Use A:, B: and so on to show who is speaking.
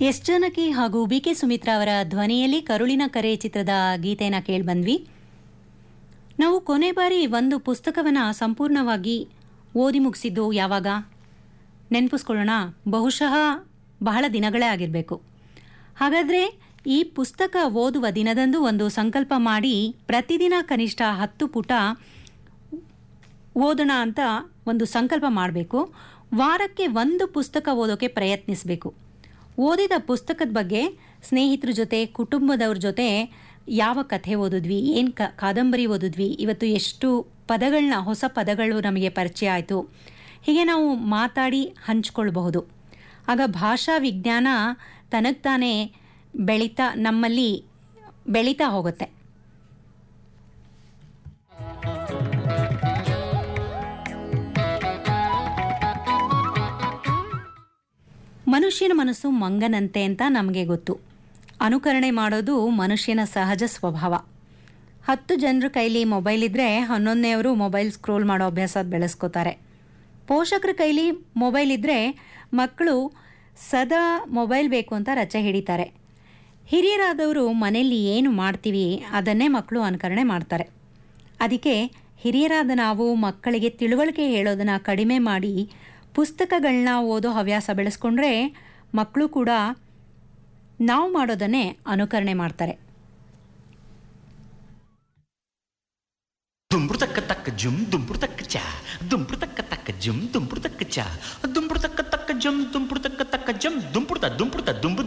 A: S Janaki ಹಾಗೂ B K Sumitra ಅವರ ಧ್ವನಿಯಲ್ಲಿ ಕರುಳಿನ ಕರೆ ಚಿತ್ರದ ಗೀತೆಯನ್ನು ಕೇಳಿಬಂದ್ವಿ ನಾವು ಕೊನೆ ಬಾರಿ ಒಂದು ಪುಸ್ತಕವನ್ನು ಸಂಪೂರ್ಣವಾಗಿ ಓದಿ ಮುಗಿಸಿದ್ದು ಯಾವಾಗ ನೆನಪಿಸ್ಕೊಳ್ಳೋಣ ಬಹುಶಃ ಬಹಳ ದಿನಗಳೇ ಆಗಿರಬೇಕು ಹಾಗಾದರೆ ಈ ಪುಸ್ತಕ ಓದುವ ದಿನದಂದು ಒಂದು ಸಂಕಲ್ಪ ಮಾಡಿ ಪ್ರತಿದಿನ ಕನಿಷ್ಠ ಹತ್ತು ಪುಟ ಓದೋಣ ಅಂತ ಒಂದು ಸಂಕಲ್ಪ ಮಾಡಬೇಕು ವಾರಕ್ಕೆ ಒಂದು ಪುಸ್ತಕ ಓದೋಕೆ ಪ್ರಯತ್ನಿಸಬೇಕು ಓದಿದ ಪುಸ್ತಕದ ಬಗ್ಗೆ ಸ್ನೇಹಿತರ ಜೊತೆ ಕುಟುಂಬದವ್ರ ಜೊತೆ ಯಾವ ಕಥೆ ಓದಿದ್ವಿ ಏನು ಕ ಕಾದಂಬರಿ ಓದಿದ್ವಿ ಇವತ್ತು ಎಷ್ಟು ಪದಗಳನ್ನ ಹೊಸ ಪದಗಳು ನಮಗೆ ಪರಿಚಯ ಆಯಿತು ಹೀಗೆ ನಾವು ಮಾತಾಡಿ ಹಂಚ್ಕೊಳ್ಬಹುದು ಆಗ ಭಾಷಾ ವಿಜ್ಞಾನ ತನಗ್ತಾನೇ ಬೆಳೀತಾ ನಮ್ಮಲ್ಲಿ ಬೆಳೀತಾ ಹೋಗುತ್ತೆ ಮನುಷ್ಯನ ಮನಸ್ಸು ಮಂಗನಂತೆ ಅಂತ ನಮಗೆ ಗೊತ್ತು ಅನುಕರಣೆ ಮಾಡೋದು ಮನುಷ್ಯನ ಸಹಜ ಸ್ವಭಾವ ಹತ್ತು ಜನರ ಕೈಲಿ ಮೊಬೈಲ್ ಇದ್ದರೆ ಹನ್ನೊಂದನೆಯವರು ಮೊಬೈಲ್ ಸ್ಕ್ರೋಲ್ ಮಾಡೋ ಅಭ್ಯಾಸ ಬೆಳೆಸ್ಕೋತಾರೆ ಪೋಷಕರ ಕೈಲಿ ಮೊಬೈಲ್ ಇದ್ದರೆ ಮಕ್ಕಳು ಸದಾ ಮೊಬೈಲ್ ಬೇಕು ಅಂತ ರಚೆ ಹಿಡಿತಾರೆ ಹಿರಿಯರಾದವರು ಮನೆಯಲ್ಲಿ ಏನು ಮಾಡ್ತೀವಿ ಅದನ್ನೇ ಮಕ್ಕಳು ಅನುಕರಣೆ ಮಾಡ್ತಾರೆ ಅದಕ್ಕೆ ಹಿರಿಯರಾದ ನಾವು ಮಕ್ಕಳಿಗೆ ತಿಳುವಳಿಕೆ ಹೇಳೋದನ್ನು ಕಡಿಮೆ ಮಾಡಿ ಪುಸ್ತಕಗಳನ್ನ ಓದೋ ಹವ್ಯಾಸ ಬೆಳೆಸ್ಕೊಂಡ್ರೆ ಮಕ್ಕಳು ಕೂಡ ನಾವು ಮಾಡೋದನ್ನೇ ಅನುಕರಣೆ ಮಾಡ್ತಾರೆ
B: ದುಂಬ್ರು ತಕ್ಕ ತಕ್ಕ ಜುಮ್ ದುಂಬ್ರು ತಕ್ಕ ಚ ದುಂಬ್ರು ತಕ್ಕ ತಕ್ಕ ಜುಮ್ ದುಂಬ್ರು ತಕ್ಕ ಚ ದುಂಬ್ರು ತಕ್ಕ ತಕ್ಕ ಜುಮ್ ದುಂಬ್ರು ತಕ್ಕ ತಕ್ಕ ಜಮ್ ದುಂಪುಡ್ತ ದುಂಪುಡ್ತ ದುಂಬು